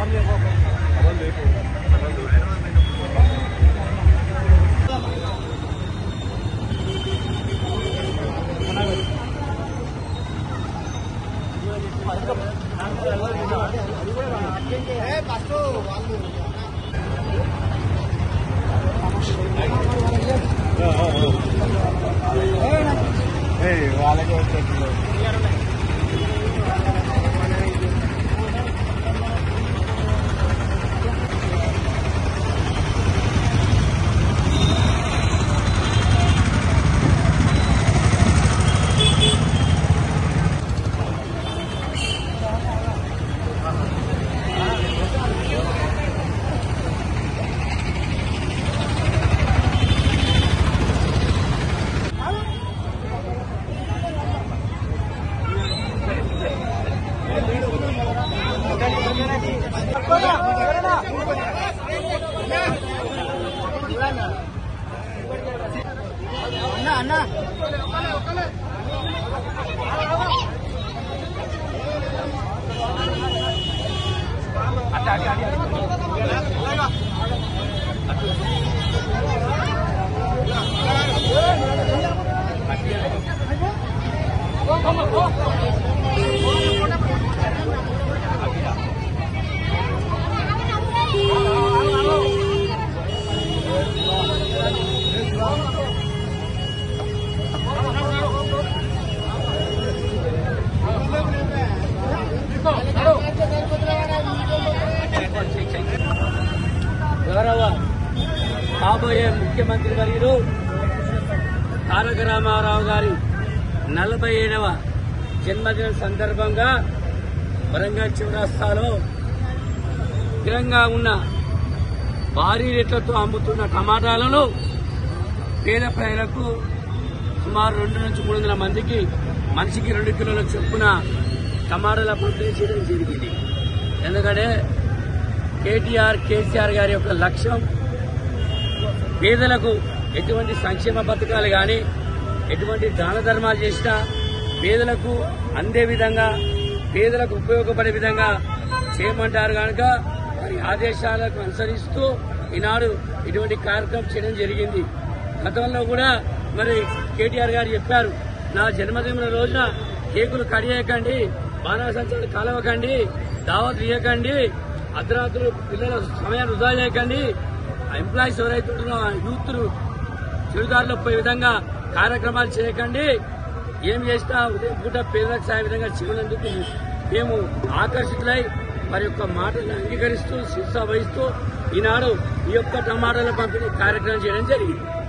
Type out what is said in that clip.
వాళ్ళకే వచ్చేస్తుంది గౌరవ కాబోయే ముఖ్యమంత్రి వర్యులు తారక రామారావు గారి నలభై ఏడవ జన్మదిన సందర్భంగా వరంగల్ చౌరస్తాలో స్థిరంగా ఉన్న భారీ రేట్లతో అమ్ముతున్న టమాటాలను పేద ప్రజలకు సుమారు రెండు నుంచి మూడు వందల మందికి మనిషికి రెండు కిలోల చొప్పున టమాటాల పంపిణీ చేయడం జరిగింది ఎందుకంటే కేటీఆర్ కేసీఆర్ గారి యొక్క లక్ష్యం పేదలకు ఎటువంటి సంక్షేమ పథకాలు కానీ ఎటువంటి దాన ధర్మాలు చేసినా పేదలకు అందే విధంగా పేదలకు ఉపయోగపడే విధంగా చేయమంటారు కనుక వారి ఆదేశాలకు అనుసరిస్తూ ఈనాడు ఇటువంటి కార్యక్రమం చేయడం జరిగింది గతంలో కూడా మరి కేటీఆర్ గారు చెప్పారు నా జన్మదిన రోజున కేకులు కడియకండి బాణాసంచాలు కలవకండి దావత్ ఇవ్వకండి అర్ధరాత్రులు పిల్లల సమయాన్ని వృధా చేయకండి ఎంప్లాయీస్ ఎవరైతే ఉంటున్నారో ఆ యూత్ చెడుదారిలో పోయే విధంగా కార్యక్రమాలు చేయకండి ఏం చేసినా ఉదయం పూట పేదలకు సాయ విధంగా చేయనందుకు మేము ఆకర్షితులై వారి యొక్క మాటలను అంగీకరిస్తూ శిక్ష వహిస్తూ ఈనాడు ఈ యొక్క టమాటాల పంపిణీ కార్యక్రమం చేయడం జరిగింది